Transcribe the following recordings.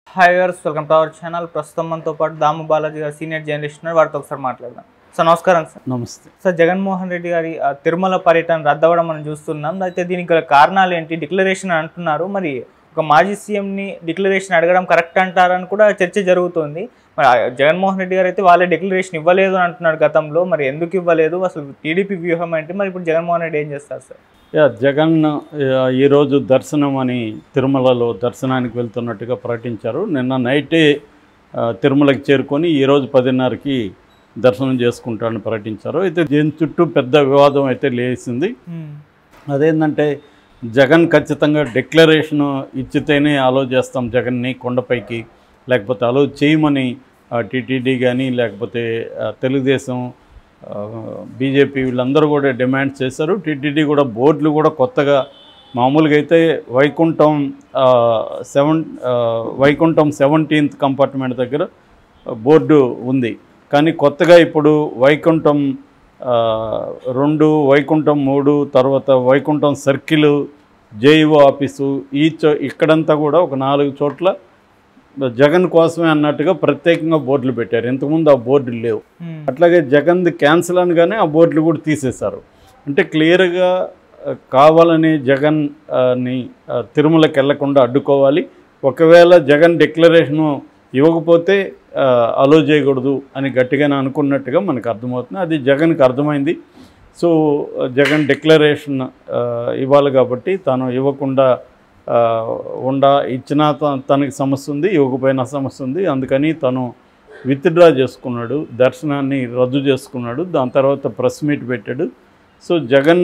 hi guys welcome to our channel ప్రస్తుతం మనతో పాటు దాము బాలాజీ గారు సీనియర్ జర్నలిస్ట్ ఉన్నారు వారితో ఒకసారి మాట్లాడదాం సార్ నమస్కారం సార్ నమస్తే సార్ జగన్మోహన్ రెడ్డి గారి ఆ, తిరుమల పర్యటన రద్దవడం మనం చూస్తున్నాం అయితే దీనికి గల కారణాలు ఏంటి డిక్లరేషన్ అంటున్నారు మరి ఒక మాజీ సీఎంని డిక్లరేషన్ అడగడం కరెక్ట్ అంటారని కూడా చర్చ జరుగుతుంది మరి ఆ జగన్మోహన్ రెడ్డి గారు అయితే వాళ్ళే డిక్లరేషన్ ఇవ్వలేదు అని అంటున్నాడు గతంలో మరి ఎందుకు ఇవ్వలేదు అసలు టీడీపీ వ్యూహం ఏంటి మరి ఇప్పుడు జగన్మోహన్ రెడ్డి ఏం చేస్తారు సార్ యా జగన్ ఆ, ఈరోజు దర్శనం అని తిరుమలలో దర్శనానికి వెళ్తున్నట్టుగా ప్రకటించారు నిన్న నైటే ఆ, తిరుమలకి చేరుకొని ఈరోజు పదిన్నరకి దర్శనం చేసుకుంటారని ప్రకటించారు అయితే దీని చుట్టూ పెద్ద వివాదం అయితే లేచింది అదేంటంటే జగన్ ఖచ్చితంగా డిక్లరేషన్ ఇచ్చితేనే అలో చేస్తాం జగన్ని కొండపైకి లేకపోతే అలో చేయమని టీటీడీ కానీ లేకపోతే ఆ, తెలుగుదేశం ఆ, బీజేపీ వీళ్ళందరూ కూడా డిమాండ్ చేశారు టీటీడీ కూడా బోర్డులు కూడా కొత్తగా మామూలుగా అయితే Vaikuntham seven Vaikuntham seventeenth compartment దగ్గర బోర్డు ఉంది కానీ కొత్తగా ఇప్పుడు వైకుంఠం ఆ, రెండు వైకుంఠం మూడు తర్వాత వైకుంఠం సర్కిల్ జేఈఓ ఆఫీసు ఈ చో ఇక్కడంతా కూడా ఒక నాలుగు చోట్ల జగన్ కోసమే అన్నట్టుగా ప్రత్యేకంగా బోర్డులు పెట్టారు ఇంతకుముందు ఆ బోర్డులు లేవు అట్లాగే జగన్ది క్యాన్సిల్ అనగానే ఆ బోర్డులు కూడా తీసేశారు అంటే క్లియర్గా ఆ, కావాలని జగన్ ఆ, ని ఆ, తిరుమలకి వెళ్లకుండా అడ్డుకోవాలి ఒకవేళ జగన్ డిక్లరేషను ఇవ్వకపోతే ఆ, అలో చేయకూడదు అని గట్టిగానే అనుకున్నట్టుగా మనకు అర్థమవుతుంది అది జగన్కి అర్థమైంది సో ఆ, జగన్ డిక్లరేషన్ ఆ, ఇవ్వాలి కాబట్టి తను ఇవ్వకుండా ఆ, ఉండ ఇచ్చినా త- తనకి సమస్య ఉంది ఇవ్వకపోయినా సమస్య ఉంది అందుకని తను విత్డ్రా చేసుకున్నాడు దర్శనాన్ని రద్దు చేసుకున్నాడు దాని తర్వాత ప్రెస్ మీట్ పెట్టాడు సో జగన్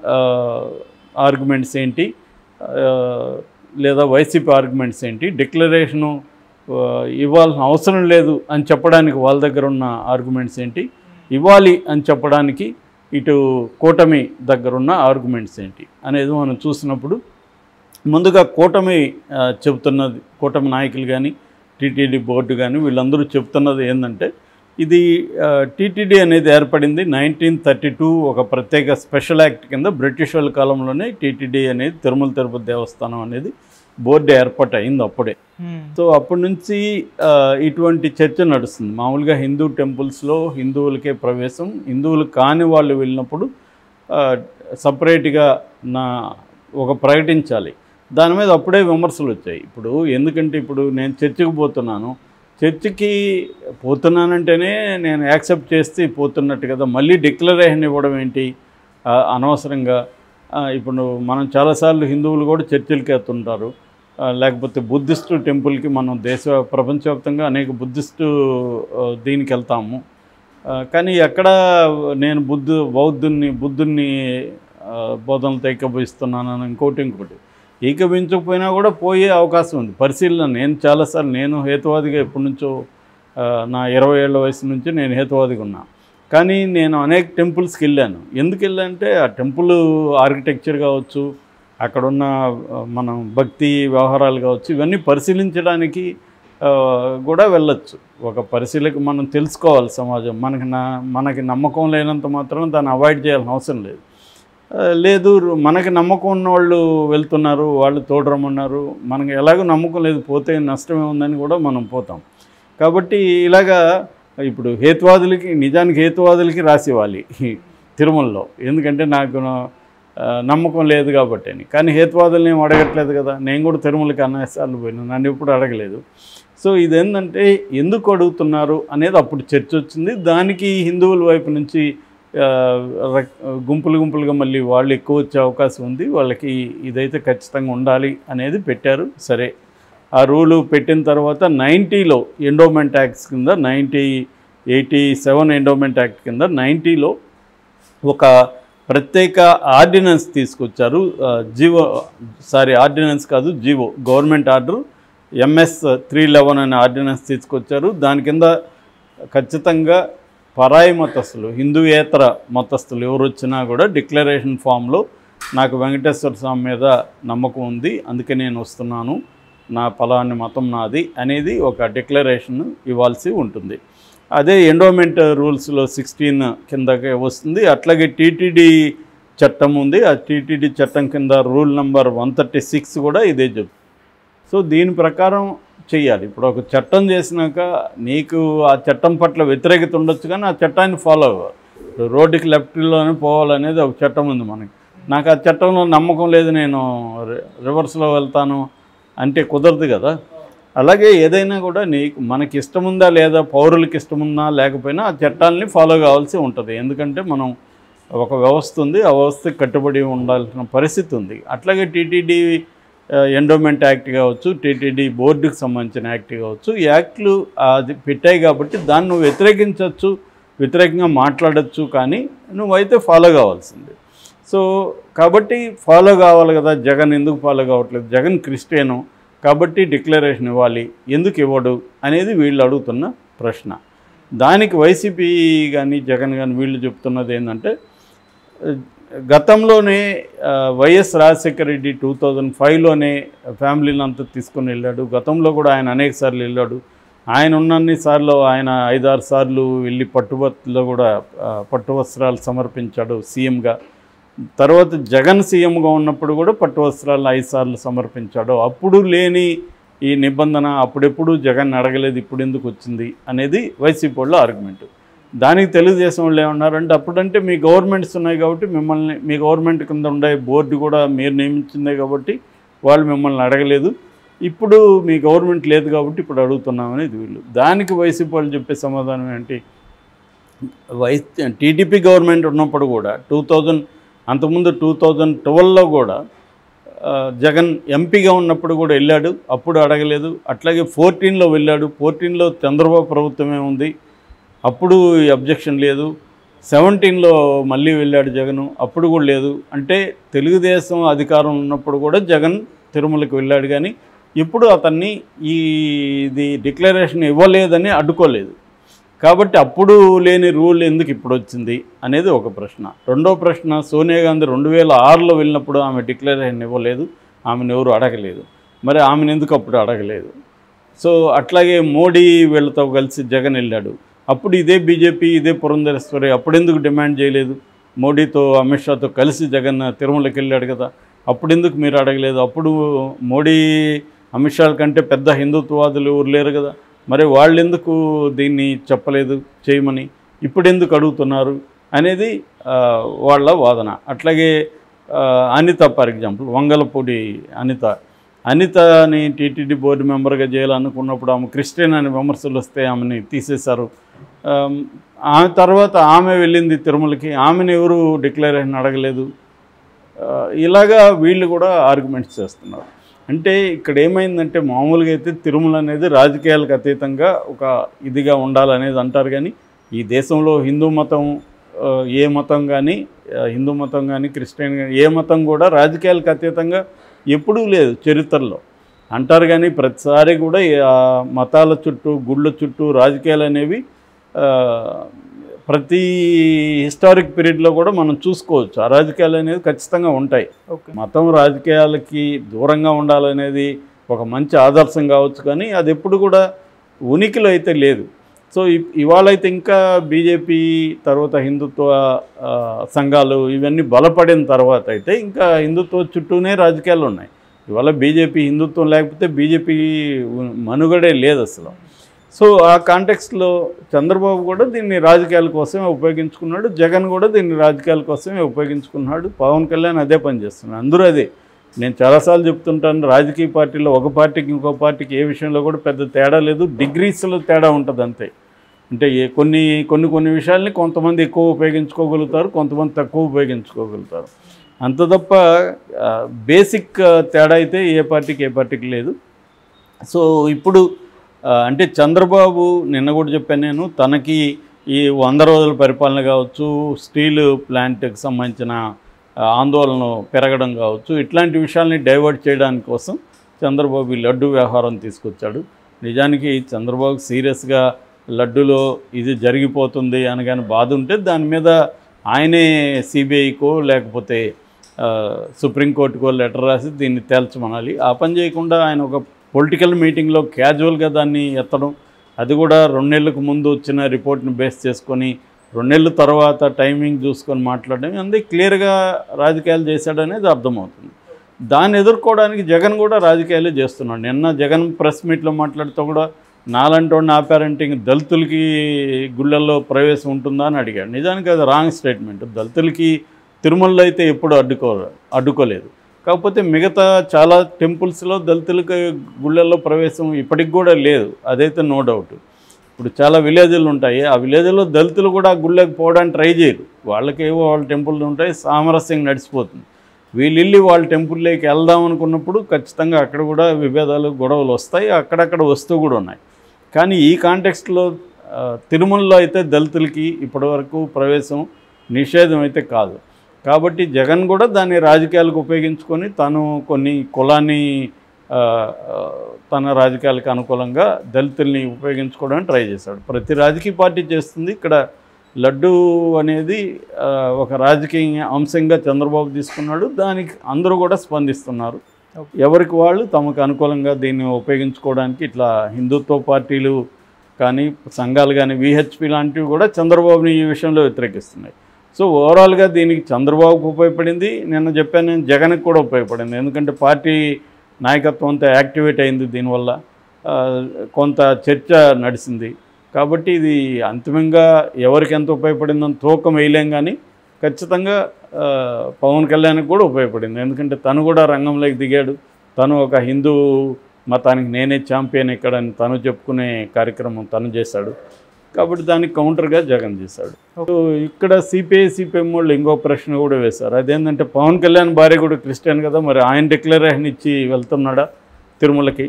ఆర్గ్యుమెంట్స్ ఏంటి ఆ, లేదా వైసీపీ ఆర్గ్యుమెంట్స్ ఏంటి డిక్లరేషను ఆ, ఇవ్వాల్సిన అవసరం లేదు అని చెప్పడానికి వాళ్ళ దగ్గర ఉన్న ఆర్గ్యుమెంట్స్ ఏంటి ఇవ్వాలి అని చెప్పడానికి ఇటు కూటమి దగ్గర ఉన్న ఆర్గ్యుమెంట్స్ ఏంటి అనేది మనం చూసినప్పుడు ముందుగా కూటమి ఆ, చెబుతున్నది కూటమి నాయకులు కానీ టీటీడీ బోర్డు కానీ వీళ్ళందరూ చెప్తున్నది ఏంటంటే ఇది టీటీడీ అనేది ఏర్పడింది నైన్టీన్ థర్టీ టూ ఒక ప్రత్యేక స్పెషల్ యాక్ట్ కింద బ్రిటిష్ వాళ్ళ కాలంలోనే టీటీడీ అనేది తిరుమల తిరుపతి దేవస్థానం అనేది బోర్డు ఏర్పాటు అయింది అప్పుడే సో అప్పటి నుంచి ఆ, ఇటువంటి చర్చ నడుస్తుంది మామూలుగా హిందూ టెంపుల్స్లో హిందువులకే ప్రవేశం హిందువులు కాని వాళ్ళు వెళ్ళినప్పుడు సపరేట్గా నా ఒక ప్రకటించాలి దాని మీద అప్పుడే విమర్శలు వచ్చాయి ఇప్పుడు ఎందుకంటే ఇప్పుడు నేను చర్చికి పోతున్నాను చర్చికి పోతున్నానంటేనే నేను యాక్సెప్ట్ చేస్తే పోతున్నట్టు కదా మళ్ళీ డిక్లరేషన్ ఇవ్వడం ఏంటి ఆ, అనవసరంగా ఆ, ఇప్పుడు మనం చాలాసార్లు హిందువులు కూడా చర్చిలకి వెళ్తుంటారు ఆ, లేకపోతే బుద్ధిస్టు టెంపుల్కి మనం దేశ ప్రపంచవ్యాప్తంగా అనేక బుద్ధిస్టు ఆ, దీనికి వెళ్తాము ఆ, కానీ ఎక్కడ నేను బుద్ధు బౌద్ధుని బుద్ధుని ఆ, బోధనలతో ఏకీభవిస్తున్నాను ఇంకోటి ఇంకోటి ఏకీభవించకపోయినా కూడా పోయే అవకాశం ఉంది పరిశీలన నేను చాలాసార్లు నేను హేతువాదిగా ఎప్పటి నుంచో ఆ, నా ఇరవై ఏళ్ళ వయసు నుంచి నేను హేతువాదిగా ఉన్నా కానీ నేను అనేక టెంపుల్స్కి వెళ్ళాను ఎందుకు వెళ్ళానంటే ఆ టెంపుల్ ఆర్కిటెక్చర్ కావచ్చు అక్కడున్న ఆ, మనం భక్తి వ్యవహారాలు కావచ్చు ఇవన్నీ పరిశీలించడానికి ఆ, కూడా వెళ్ళొచ్చు ఒక పరిశీలక మనం తెలుసుకోవాలి సమాజం మనకి నా మనకి నమ్మకం లేనంత మాత్రం దాన్ని అవాయిడ్ చేయాల్సిన అవసరం లేదు ఆ, లేదు మనకి నమ్మకం ఉన్న వాళ్ళు వెళ్తున్నారు వాళ్ళు తోడరమన్నారు మనకి ఎలాగో నమ్మకం లేదు పోతే నష్టమే ఉందని కూడా మనం పోతాం కాబట్టి ఇలాగా ఇప్పుడు హేతువాదులకి నిజానికి హేతువాదులకి రాసివ్వాలి తిరుమలలో ఎందుకంటే నాకు ఆ, నమ్మకం లేదు కాబట్టి అని కానీ హేతువాదులను ఏం అడగట్లేదు కదా నేను కూడా తిరుమలకి అన్నసార్లు పోయినా నన్ను ఎప్పుడు అడగలేదు సో ఇదేంటంటే ఎందుకు అడుగుతున్నారు అనేది అప్పుడు చర్చ వచ్చింది దానికి హిందువుల వైపు నుంచి ఆ, రక్- గుంపులు గుంపులుగా మళ్ళీ వాళ్ళు ఎక్కువ వచ్చే అవకాశం ఉంది వాళ్ళకి ఇదైతే ఖచ్చితంగా ఉండాలి అనేది పెట్టారు సరే ఆ రూలు పెట్టిన తర్వాత నైంటీలో ఎండోమెంట్ యాక్ట్స్ కింద ninety eighty seven endowment act కింద నైంటీలో ఒక ప్రత్యేక ఆర్డినెన్స్ తీసుకొచ్చారు ఆ, జీవో సారీ ఆర్డినెన్స్ కాదు GO government order MS three eleven అనే ఆర్డినెన్స్ తీసుకొచ్చారు దాని కింద ఖచ్చితంగా పరాయి మతస్థులు హిందూయేతర మతస్థులు ఎవరు వచ్చినా కూడా డిక్లరేషన్ ఫామ్లో నాకు వెంకటేశ్వర స్వామి మీద నమ్మకం ఉంది అందుకే నేను వస్తున్నాను నా ఫలాన్ని మతం నాది అనేది ఒక డిక్లరేషన్ ఇవ్వాల్సి ఉంటుంది అదే ఎండోమెంట్ రూల్స్లో సిక్స్టీన్ కిందకే వస్తుంది అట్లాగే టీటీడీ చట్టం ఉంది ఆ టీటీడీ చట్టం కింద rule number one thirty six కూడా ఇదే చెప్తుంది సో దీని ప్రకారం చెయ్యాలి ఇప్పుడు ఒక చట్టం చేసినాక నీకు ఆ చట్టం పట్ల వ్యతిరేకత ఉండొచ్చు కానీ ఆ చట్టాన్ని ఫాలో అవ్వాలి ఇప్పుడు రోడ్డుకి లెఫ్ట్లోనే పోవాలనేది ఒక చట్టం ఉంది మనకి నాకు ఆ చట్టంలో నమ్మకం లేదు నేను రి- రివర్స్లో వెళ్తాను అంటే కుదరదు కదా అలాగే ఏదైనా కూడా నీకు మనకి ఇష్టం ఉందా లేదా పౌరులకి ఇష్టం ఉందా లేకపోయినా ఆ చట్టాలని ఫాలో కావాల్సి ఉంటుంది ఎందుకంటే మనం ఒక వ్యవస్థ ఉంది ఆ వ్యవస్థకి కట్టుబడి ఉండాల్సిన పరిస్థితి ఉంది అట్లాగే టీటీడీ ఎండోమెంట్ యాక్ట్ కావచ్చు టీటీడీ బోర్డుకి సంబంధించిన యాక్ట్ కావచ్చు ఈ యాక్ట్లు అది పెట్టాయి కాబట్టి దాన్ని నువ్వు వ్యతిరేకించవచ్చు వ్యతిరేకంగా మాట్లాడచ్చు కానీ నువ్వైతే ఫాలో కావాల్సింది సో కాబట్టి ఫాలో కావాలి కదా జగన్ ఎందుకు ఫాలో కావట్లేదు జగన్ క్రిస్టియను కాబట్టి డిక్లరేషన్ ఇవ్వాలి ఎందుకు ఇవ్వడు అనేది వీళ్ళు అడుగుతున్న ప్రశ్న దానికి వైసీపీ కానీ జగన్ కానీ వీళ్ళు చెప్తున్నది ఏంటంటే గతంలోనే ఆ, YS Rajasekhara Reddy two thousand ఫైవ్లోనే ఫ్యామిలీని అంతా తీసుకొని వెళ్ళాడు గతంలో కూడా ఆయన అనేక సార్లు వెళ్ళాడు ఆయన ఉన్నన్ని సార్లు ఆయన ఐదారు సార్లు వెళ్ళి పట్టుబత్తులో కూడా ఆ, పట్టు వస్త్రాలు సమర్పించాడు సీఎంగా తర్వాత జగన్ సీఎంగా ఉన్నప్పుడు కూడా పట్టు వస్త్రాలను ఐదు సార్లు సమర్పించాడు అప్పుడు లేని ఈ నిబంధన అప్పుడెప్పుడు జగన్ అడగలేదు ఇప్పుడు ఎందుకు వచ్చింది అనేది వైసీపీ వాళ్ళ ఆర్గ్యుమెంట్ దానికి తెలుగుదేశం వాళ్ళు ఏమన్నారంటే అప్పుడంటే మీ గవర్నమెంట్స్ ఉన్నాయి కాబట్టి మిమ్మల్ని మీ గవర్నమెంట్ కింద ఉండే బోర్డు కూడా మీరు నియమించిందే కాబట్టి వాళ్ళు మిమ్మల్ని అడగలేదు ఇప్పుడు మీ గవర్నమెంట్ లేదు కాబట్టి ఇప్పుడు అడుగుతున్నామనేది వీళ్ళు దానికి వైసీపీ వాళ్ళు చెప్పే సమాధానం ఏంటి వై టీడీపీ గవర్నమెంట్ ఉన్నప్పుడు కూడా టూ థౌజండ్ అంతకుముందు టూ థౌజండ్ ట్వెల్వ్లో కూడా ఆ, జగన్ ఎంపీగా ఉన్నప్పుడు కూడా వెళ్ళాడు అప్పుడు అడగలేదు అట్లాగే ఫోర్టీన్లో వెళ్ళాడు ఫోర్టీన్లో చంద్రబాబు ప్రభుత్వమే ఉంది అప్పుడు ఈ అబ్జెక్షన్ లేదు సెవెంటీన్లో మళ్ళీ వెళ్ళాడు జగన్ అప్పుడు కూడా లేదు అంటే తెలుగుదేశం అధికారం ఉన్నప్పుడు కూడా జగన్ తిరుమలకి వెళ్ళాడు కానీ ఇప్పుడు అతన్ని ఈ ఇది డిక్లరేషన్ ఇవ్వలేదని అడ్డుకోలేదు కాబట్టి అప్పుడు లేని రూల్ ఎందుకు ఇప్పుడు వచ్చింది అనేది ఒక ప్రశ్న రెండో ప్రశ్న సోనియా గాంధీ రెండు వేల ఆరులో వెళ్ళినప్పుడు ఆమె డిక్లరేషన్ ఇవ్వలేదు ఆమెను ఎవరు అడగలేదు మరి ఆమెను ఎందుకు అప్పుడు అడగలేదు సో అట్లాగే మోడీ వీళ్ళతో కలిసి జగన్ వెళ్ళాడు అప్పుడు ఇదే బీజేపీ ఇదే పురంధరేశ్వరి అప్పుడెందుకు డిమాండ్ చేయలేదు మోడీతో అమిత్ షాతో కలిసి జగన్ తిరుమలకి వెళ్ళాడు కదా అప్పుడెందుకు మీరు అడగలేదు అప్పుడు మోడీ అమిత్ షా కంటే పెద్ద హిందుత్వవాదులు ఎవరు లేరు కదా మరి వాళ్ళు ఎందుకు దీన్ని చెప్పలేదు చేయమని ఇప్పుడు ఎందుకు అడుగుతున్నారు అనేది ఆ, వాళ్ళ వాదన అట్లాగే ఆ, అనిత ఫర్ ఎగ్జాంపుల్ వంగలపూడి అనిత అనితని టీటీడీ బోర్డు మెంబర్గా చేయాలనుకున్నప్పుడు ఆమె క్రిస్టియన్ అని విమర్శలు వస్తే ఆమెని తీసేశారు ఆమ్, ఆమె తర్వాత ఆమె వెళ్ళింది తిరుమలకి ఆమెను ఎవరు డిక్లరేషన్ అడగలేదు ఆ, ఇలాగా వీళ్ళు కూడా ఆర్గ్యుమెంట్స్ చేస్తున్నారు అంటే ఇక్కడ ఏమైందంటే మామూలుగా అయితే తిరుమల అనేది రాజకీయాలకు అతీతంగా ఒక ఇదిగా ఉండాలనేది అంటారు కానీ ఈ దేశంలో హిందూ మతం ఆ, ఏ మతం కానీ ఆ, హిందూ మతం కానీ క్రిస్టియన్ కానీ ఏ మతం కూడా రాజకీయాలకు అతీతంగా ఎప్పుడూ లేదు చరిత్రలో అంటారు కానీ ప్రతిసారి కూడా ఈ, ఆ, మతాల చుట్టూ గుళ్ళ చుట్టూ రాజకీయాలు అనేవి ఆ, ప్రతి హిస్టారిక్ పీరియడ్లో కూడా మనం చూసుకోవచ్చు ఆ రాజకీయాలు అనేది ఖచ్చితంగా ఉంటాయి ఓకే మతం రాజకీయాలకి దూరంగా ఉండాలనేది ఒక మంచి ఆదర్శం కావచ్చు కానీ అది ఎప్పుడు కూడా ఉనికిలో అయితే లేదు సో ఇ- ఇవాళ అయితే ఇంకా బీజేపీ తర్వాత హిందుత్వ ఆ, సంఘాలు ఇవన్నీ బలపడిన తర్వాత అయితే ఇంకా హిందుత్వ చుట్టూనే రాజకీయాలు ఉన్నాయి ఇవాళ బీజేపీ హిందుత్వం లేకపోతే బీజేపీ మనుగడే లేదు అసలు సో ఆ కాంటెక్స్ట్లో చంద్రబాబు కూడా దీన్ని రాజకీయాల కోసమే ఉపయోగించుకున్నాడు జగన్ కూడా దీన్ని రాజకీయాల కోసమే ఉపయోగించుకున్నాడు పవన్ కళ్యాణ్ అదే పని చేస్తున్నాడు అందరూ అదే నేను చాలాసార్లు చెప్తుంటాను రాజకీయ పార్టీలో ఒక పార్టీకి ఇంకో పార్టీకి ఏ విషయంలో కూడా పెద్ద తేడా లేదు డిగ్రీస్లో తేడా ఉంటుంది అంతే అంటే ఏ కొన్ని కొన్ని కొన్ని విషయాల్ని కొంతమంది ఎక్కువ ఉపయోగించుకోగలుగుతారు కొంతమంది తక్కువ ఉపయోగించుకోగలుగుతారు అంత తప్ప బేసిక్ తేడా అయితే ఏ పార్టీకి ఏ పార్టీకి లేదు సో ఇప్పుడు ఆ, అంటే చంద్రబాబు నిన్న కూడా చెప్పాను నేను తనకి ఈ వంద రోజుల పరిపాలన కావచ్చు స్టీల్ ప్లాంట్కి సంబంధించిన ఆ, ఆందోళన పెరగడం కావచ్చు ఇట్లాంటి విషయాల్ని డైవర్ట్ చేయడానికి కోసం చంద్రబాబు ఈ లడ్డు వ్యవహారం తీసుకొచ్చాడు నిజానికి చంద్రబాబు సీరియస్గా లడ్డులో ఇది జరిగిపోతుంది అని కానీ బాధ ఉంటే దాని మీద ఆయనే సిబిఐకో లేకపోతే ఆ, సుప్రీంకోర్టుకో లెటర్ రాసి దీన్ని తేల్చమనాలి ఆ పని చేయకుండా ఆయన ఒక పొలిటికల్ మీటింగ్లో క్యాజువల్గా దాన్ని ఎత్తడం అది కూడా రెండేళ్లకు ముందు వచ్చిన రిపోర్ట్ని బేస్ చేసుకొని రెండేళ్ళ తర్వాత టైమింగ్ చూసుకొని మాట్లాడడం అందే క్లియర్గా రాజకీయాలు చేశాడనేది అర్థమవుతుంది దాన్ని ఎదుర్కోవడానికి జగన్ కూడా రాజకీయాలే చేస్తున్నాడు నిన్న జగన్ ప్రెస్ మీట్లో మాట్లాడుతూ కూడా నాలంటి వాడిని ఆపారంటే ఇంక దళితులకి గుళ్ళల్లో ప్రవేశం ఉంటుందా అని అడిగాడు నిజానికి అది రాంగ్ స్టేట్మెంట్ దళితులకి తిరుమలలో అయితే ఎప్పుడు అడ్డుకో అడ్డుకోలేదు కాకపోతే మిగతా చాలా టెంపుల్స్లో దళితులకి గుళ్ళల్లో ప్రవేశం ఇప్పటికి కూడా లేదు అదైతే నో డౌట్ ఇప్పుడు చాలా విలేజ్లు ఉంటాయి ఆ విలేజ్లో దళితులు కూడా ఆ గుళ్ళకి పోవడానికి ట్రై చేయరు వాళ్ళకేవో వాళ్ళ టెంపుల్ ఉంటాయి సామరస్యంగా నడిచిపోతుంది వీళ్ళు వెళ్ళి వాళ్ళ టెంపుల్లోకి వెళ్దాం అనుకున్నప్పుడు ఖచ్చితంగా అక్కడ కూడా విభేదాలు గొడవలు వస్తాయి అక్కడక్కడ వస్తూ కూడా ఉన్నాయి కానీ ఈ కాంటెక్స్ట్లో తిరుమలలో అయితే దళితులకి ఇప్పటివరకు ప్రవేశం నిషేధం అయితే కాదు కాబట్టి జగన్ కూడా దాన్ని రాజకీయాలకు ఉపయోగించుకొని తను కొన్ని కులాన్ని ఆ, ఆ, తన రాజకీయాలకు అనుకూలంగా దళితుల్ని ఉపయోగించుకోవడానికి ట్రై చేశాడు ప్రతి రాజకీయ పార్టీ చేస్తుంది ఇక్కడ లడ్డు అనేది ఆ, ఒక రాజకీయ అంశంగా చంద్రబాబు తీసుకున్నాడు దానికి అందరూ కూడా స్పందిస్తున్నారు ఎవరికి వాళ్ళు తమకు అనుకూలంగా దీన్ని ఉపయోగించుకోవడానికి ఇట్లా హిందుత్వ పార్టీలు కానీ సంఘాలు కానీ విహెచ్పి లాంటివి కూడా చంద్రబాబుని ఈ విషయంలో వ్యతిరేకిస్తున్నాయి సో ఓవరాల్గా దీనికి చంద్రబాబుకు ఉపయోగపడింది నిన్న చెప్పాను నేను జగన్కి కూడా ఉపయోగపడింది ఎందుకంటే పార్టీ నాయకత్వం అంతా యాక్టివేట్ అయింది దీనివల్ల ఆ, కొంత చర్చ నడిచింది కాబట్టి ఇది అంతిమంగా ఎవరికి ఎంత ఉపయోగపడిందని తూకం వేయలేం కానీ ఖచ్చితంగా ఆ, పవన్ కళ్యాణ్కి కూడా ఉపయోగపడింది ఎందుకంటే తను కూడా రంగంలోకి దిగాడు తను ఒక హిందూ మతానికి నేనే ఛాంపియన్ ఇక్కడ అని తను చెప్పుకునే కార్యక్రమం తను చేశాడు కాబట్టి దానికి కౌంటర్గా జగన్ చేశాడు సో ఇక్కడ సిపిఐ సిపిఎం వాళ్ళు ఇంకో ప్రశ్న కూడా వేశారు అదేంటంటే పవన్ కళ్యాణ్ భార్య కూడా క్రిస్టియన్ కదా మరి ఆయన డిక్లరేషన్ ఇచ్చి వెళ్తున్నాడా తిరుమలకి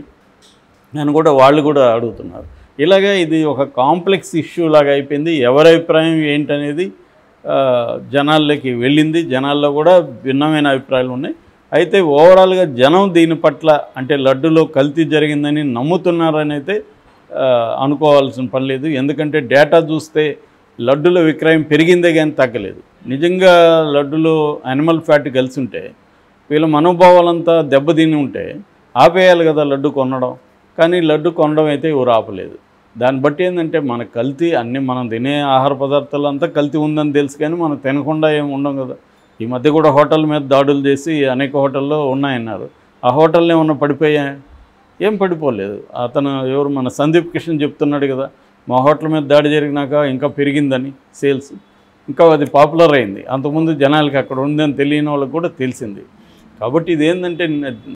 అని కూడా వాళ్ళు కూడా అడుగుతున్నారు ఇలాగే ఇది ఒక కాంప్లెక్స్ ఇష్యూ లాగా అయిపోయింది ఎవరి అభిప్రాయం ఏంటనేది ఆ, జనాల్లోకి వెళ్ళింది జనాల్లో కూడా భిన్నమైన అభిప్రాయాలు ఉన్నాయి అయితే ఓవరాల్గా జనం దీని పట్ల అంటే లడ్డులో కల్తీ జరిగిందని నమ్ముతున్నారని అయితే ఆ, అనుకోవాల్సిన పని లేదు ఎందుకంటే డేటా చూస్తే లడ్డుల విక్రయం పెరిగిందే కానీ తగ్గలేదు నిజంగా లడ్డులో యానిమల్ ఫ్యాట్ కలిసి ఉంటే వీళ్ళ మనోభావాలంతా దెబ్బతిని ఉంటే ఆపేయాలి కదా లడ్డు కొనడం కానీ లడ్డు కొనడం అయితే ఎవరు ఆపలేదు దాన్ని బట్టి ఏంటంటే మన కల్తీ అన్ని మనం తినే ఆహార పదార్థాలు అంతా కల్తీ ఉందని తెలుసు కానీ మనం తినకుండా ఏమి ఉండం కదా ఈ మధ్య కూడా హోటల్ మీద దాడులు చేసి అనేక హోటల్లో ఉన్నాయన్నారు ఆ హోటల్లో ఏమన్నా పడిపోయా ఏం పడిపోలేదు అతను ఎవరు మన సందీప్ కిషన్ చెప్తున్నాడు కదా మా హోటల్ మీద దాడి జరిగినాక ఇంకా పెరిగిందని సేల్స్ ఇంకా అది పాపులర్ అయింది అంతకుముందు జనాలకి అక్కడ ఉందని తెలియని వాళ్ళకి కూడా తెలిసింది కాబట్టి ఇది ఏంటంటే